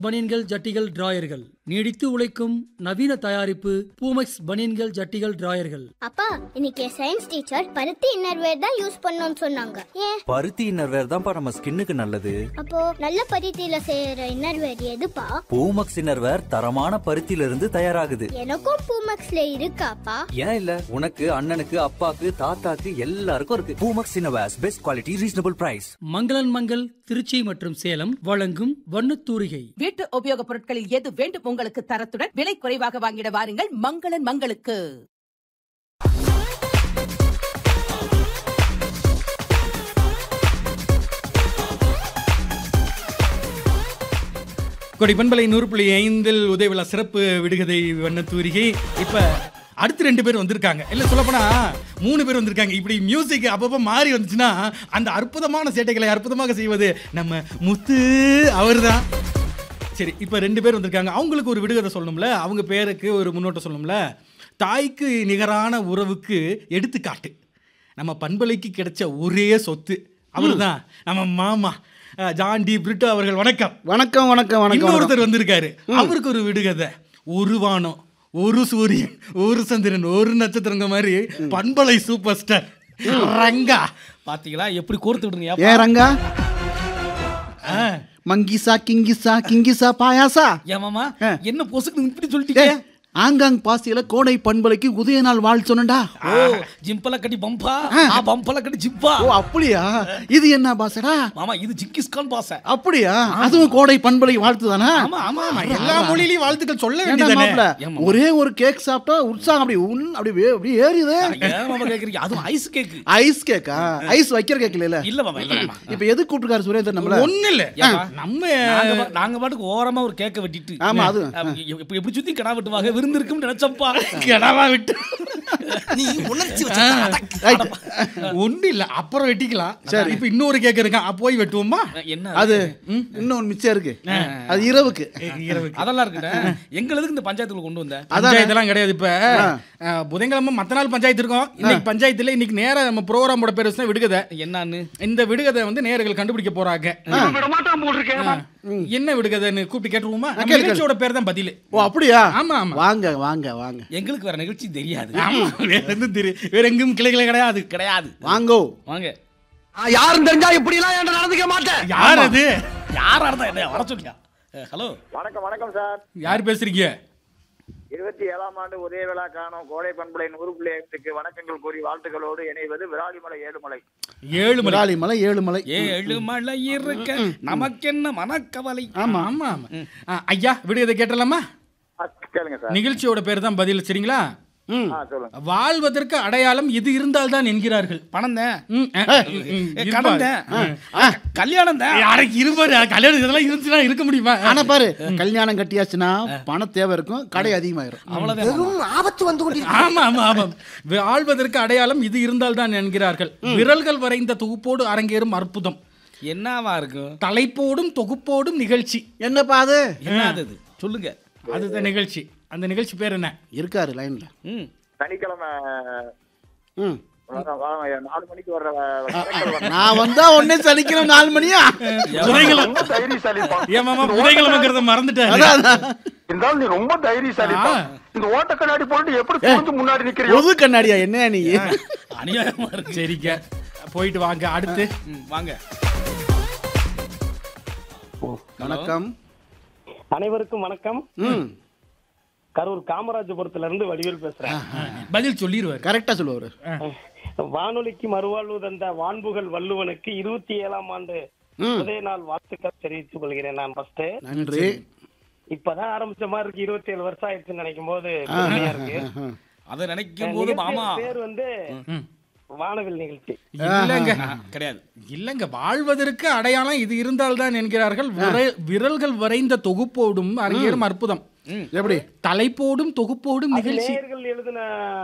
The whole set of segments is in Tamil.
பனியன்கள் ஜட்டிகள் டிராயர்கள் நீடித்து உழைக்கும் நவீன தயாரிப்பு பூமெக்ஸ் பனியன்கள் ஜட்டிகள் டிராயர்கள் அப்பா இன்னைக்கு சயின்ஸ் டீச்சர் பருத்தி இன்னர்வேர் தான் யூஸ் பண்ணணும்னு சொன்னாங்க ஏன் பருத்தி இன்னர்வேர் தான்ப்பா நம்ம ஸ்கின்னுக்கு நல்லது அப்போ நல்ல பருத்தியில செய்யற இன்னர்வேர் எதுப்பா பூமக்ஸ் இன்னர்வேர் தரமான பருத்தியில இருந்து தயாராகுது எனக்கும் பூமெக்ஸ்ல இருக்காப்பா ஏன் இல்ல உனக்கு அண்ணனுக்கு அப்பாக்கு தாத்தாக்கு எல்லாருக்கும் இருக்கு Poomex innerwears best quality reasonable price Mangalan Mangal Trichy மற்றும் சேலம் வழங்கும் வண்ணத்தூரிகை வீட்டு உபயோகப் பொருட்களில் எது வேண்டும் உங்களுக்கு தரத்துடன் விலை குறைவாக வாங்கிட வாருங்கள் மங்களன் மங்களுக்கு கொடி பண்பலை நூறு புள்ளி ஐந்தில் உதயவிழா சிறப்பு விடுகதை வண்ணத்தூரிகை இப்போ அடுத்து ரெண்டு பேர் வந்திருக்காங்க இல்லை சொல்லப்போனா மூணு பேர் வந்திருக்காங்க இப்படி மியூசிக் அப்பப்போ மாறி வந்துச்சுன்னா அந்த அற்புதமான சேட்டைகளை அற்புதமாக செய்வது நம்ம முத்து அவர்தான் சரி இப்போ ரெண்டு பேர் வந்திருக்காங்க அவங்களுக்கு ஒரு விடுகதை சொல்லணும்ல அவங்க பேருக்கு ஒரு முன்னோட்டம் சொல்லணும்ல தாய்க்கு நிகரான உறவுக்கு எடுத்துக்காட்டு நம்ம பண்பலைக்கு கிடைச்ச ஒரே சொத்து அவர்தான் நம்ம மாமா அஹ், ஜான் டி பிரிட்டோ அவர்கள் வணக்கம் வணக்கம் வணக்கம் வணக்கம் இன்னொருத்தர் வந்திருக்காரு அவருக்கு ஒரு விடுகதை ஒரு வானம் ஒரு சூரியன் ஒரு சந்திரன் ஒரு நட்சத்திரங்க மாதிரி பண்பலை சூப்பர் ஸ்டார் ரங்கா பாத்தீங்களா எப்படி கோர்த்து விடுங்க ஏ ரங்கா ஆ. மங்கிசா கிங்கிசா கிங்கிசா பாயாசா ஏமாமா ஆ. என்ன பொசுக்கு இப்படி ஏ சொல்லிட்டீங்க ஆங்காங் பாசியில கோடை பண்பலைக்கு உதய நாள் வாழ் சொன்னடா ஓ ஜிம்பல கட்டி பம்பா ஆ பம்பல கட்டி ஜிப்பா ஓ அப்படியா இது என்ன பாசடா மாமா இது ஜிங்கிஸ்கான் பாச அப்படியா அதுவும் கோடை பண்பலை வாழ்த்து தானா ஆமா ஆமா ஆமா, எல்லா மொழியிலையும் வாழ்த்துக்கள் சொல்ல ஏன்டா வேண்டியதானே மாப்ள, ஒரே ஒரு கேக் சாப்பிட்டா உற்சாகம் அப்படி உன் அப்படி வே- அப்படி ஏறியுது ஏன் மாமா கேக்குறீங்க அதுவும் ஐஸ் கேக்கு ஐஸ் கேக்கா ஐஸ் வைக்கிற கேக் இல்ல இல்ல மாமா இல்ல மாமா இப்ப எது கூப்பிட்டுருக்காரு சுரேந்தர் நம்மள ஒண்ணு இல்ல ஏப்பா? நம்ம நாங்க பா- நாங்க பாட்டுக்கு ஓரமா ஒரு கேக்க வெட்டிட்டு ஆமா, அது. அஹ், இப்ப எப்படி சுத்தி கடா வெட்டுவாங்க விருந்து இருக்கும்னு நினைச்சப்பா கிடவா விட்டு நீ உணர்ச்சி Right. ஒண்ணு இல்ல அப்புறம் வெட்டிக்கலாம் சரி இப்ப இன்னொரு கேக் இருக்கா அப்ப போய் வெட்டுவோமா என்ன அது இன்னொன்னு மிச்சம் இருக்கு அது இரவுக்கு இரவுக்கு அதெல்லாம் இருக்குண்ணே எங்களுக்கு இந்த பஞ்சாயத்துக்குள்ள கொண்டு வந்த பஞ்சாயத்துலாம் கிடையாது இப்ப அஹ், புதன்கிழமை மத்த நாள் பஞ்சாயத்து இருக்கும் இன்னைக்கு பஞ்சாயத்துல இன்னைக்கு நேரா நம்ம ப்ரோக்ராமோட பேர் வச்சு விடுகதை என்னன்னு இந்த விடுகதை வந்து நேயர்கள் கண்டுபிடிக்க போறாங்க ஆ. என்ன விடுகதைன்னு கூப்பிட்டு கேட்டுருவோமா நம்ம கேளு, கேளு. நிகழ்ச்சியோட பேர் தான் பதில் ஓ அப்படியா ஆமா, ஆமா. வாங்க வாங்க வாங்க எங்களுக்கு வேற நிகழ்ச்சி தெரியாது ஆமா வேற எதுவும் தெரியும் வேற எங்கும் கிளைகளே கிடையாது கிடையாது வாங்கோ வாங்க யாரும் தெரிஞ்சா இப்படி எல்லாம் என்கிட்ட நடந்துக்க மாட்டேன் யார் அது யாரா இருந்தா என்ன வர சொல்லியா ஹலோ வணக்கம் வணக்கம் சார் யார் பேசுறீங்க இருபத்தி ஏழாம் ஆண்டு உதய விழா காணும் கோடை பண்பலை நூறு புள்ளி ஐந்துக்கு வணக்கங்கள் கூறி வாழ்த்துக்களோடு இணைவது விராலிமலை ஏழுமலை ஏழு மணி விராலி மலை ஏழு மலை ஏழு மலை இருக்க நமக்கென்ன மனக்கவலை ஆமா ஆமா ஆமா ஆ, ஐயா விடுகதை கேட்டலாமா ஆ, கேளுங்க சார் நிகழ்ச்சியோட பேர் தான் பதில் சரிங்களா ஆ சொல்லுங்க வாழ்வதற்கு அடையாளம் இது இருந்தால்தான் என்கிறார்கள் பணம் தான் ம், ஆ, ம், ம், இருப்பா. கடன் தான் கல்யாணம் தான் யாருக்கு இருப்பாரு கல்யாணம் இதெல்லாம் இருந்துச்சுன்னா இருக்க முடியுமா ஆனா பாரு கல்யாணம் கட்டியாச்சுன்னா பண தேவை இருக்கும் கடை அதிகமாயிரும் அவ்வளவுதான் ஆபத்து வந்து கொண்டு ஆமா ஆமா ஆமா வாழ்வதற்கு அடையாளம் இது இருந்தால்தான் என்கிறார்கள் விரல்கள் வரைந்த தொகுப்போடு அரங்கேறும் அற்புதம் என்னவா இருக்கும் தலைப்போடும் தொகுப்போடும் நிகழ்ச்சி என்னப்பா அது என்ன அது சொல்லுங்க அதுதான் நிகழ்ச்சி அந்த நிகழ்ச்சி பேர் என்ன இருக்காரு லைன்ல ம் சனிக்கிழமை ம் வர- வர- நாலு மணிக்கு வர்ற வ- வ- நான் வந்தா உடனே சனிக்கிழமை நாலு மணியா புதைகிழமை ரொம்ப தைரியசாலிப்பா ஏன் மாமா புதைகிழமைங்கிறத மறந்துட்டாரு இருந்தாலும் நீ ரொம்ப தைரியசாலிப்பா ஆ. இந்த ஓட்ட கண்ணாடி போட்டு எப்படி புரிஞ்சு முன்னாடி நிக்கிறியோ பொது கண்ணாடியா என்ன நீ அநியாயமா இருக்கு சரிங்க போயிட்டு வாங்க அடுத்து ம், வாங்க வணக்கம் அனைவருக்கும் வணக்கம் ம் கரூர் காமராஜபுரத்துல இருந்து வடிவேல் பேசுறேன் பதில் சொல்லிடுவாரு கரெக்டா சொல்லுவாரு வானொலிக்கு மறுவாழ்வு தந்த வான்புகள் வள்ளுவனுக்கு இருபத்தி ஏழாம் ஆண்டு ம். உதய நாள் வாழ்த்துக்கள் தெரிவித்துக் கொள்கிறேன் நான் ஃபர்ஸ்ட் நன்றி இப்பதான் ஆரம்பிச்ச மாதிரி இருக்கு இருபத்தி ஏழு வருஷம் ஆயிடுச்சுன்னு நினைக்கும் போது பெருமையா இருக்கு அதை நினைக்கும் போது மாமா நிகழ்ச்சியோட பேர் வந்து வானவில் நிகழ்ச்சி இல்லங்க கிடையாது இல்லங்க வாழ்வதற்கு அடையாளம் இது இருந்தால்தான் என்கிறார்கள் விர- விரல்கள் வரைந்த தொகுப்போடும் அரங்கேறும் அற்புதம் எப்படி தலைப்போடும் தொகுப்போடும் அது நிகழ்ச்சி நேயர்கள் எழுதின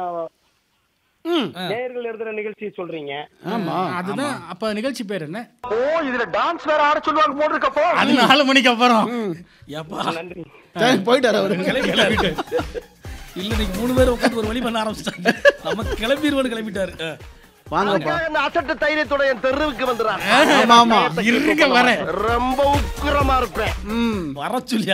நேயர்கள் எழுதின நிகழ்ச்சி சொல்றீங்க ஆமா அதுதான் அப்ப நிகழ்ச்சி பேர் என்ன ஓ இதுல டான்ஸ் வேற ஆட சொல்லுவாங்க போட்டிருக்கப்போ அது நாலு மணிக்கு அப்புறம் ஏப்பா நன்றி சரி, போயிட்டாரு அவரு கிளம்பிட்டாரு இல்ல இன்னைக்கு மூணு பேர் உட்காந்து ஒரு வழி பண்ண ஆரம்பிச்சிட்டாங்க நம்ம கிளம்பிடுவோம் கிளம்பிட்டாரு ஆ. வாங்கப்பா இந்த அசட்டு தைரியத்தோட என் தெருவுக்கு வந்துடுறான் ஆமா ஆமா இருங்க வரேன் ரொம்ப உக்கிரமா இருப்பேன் ம் வர சொல்லியா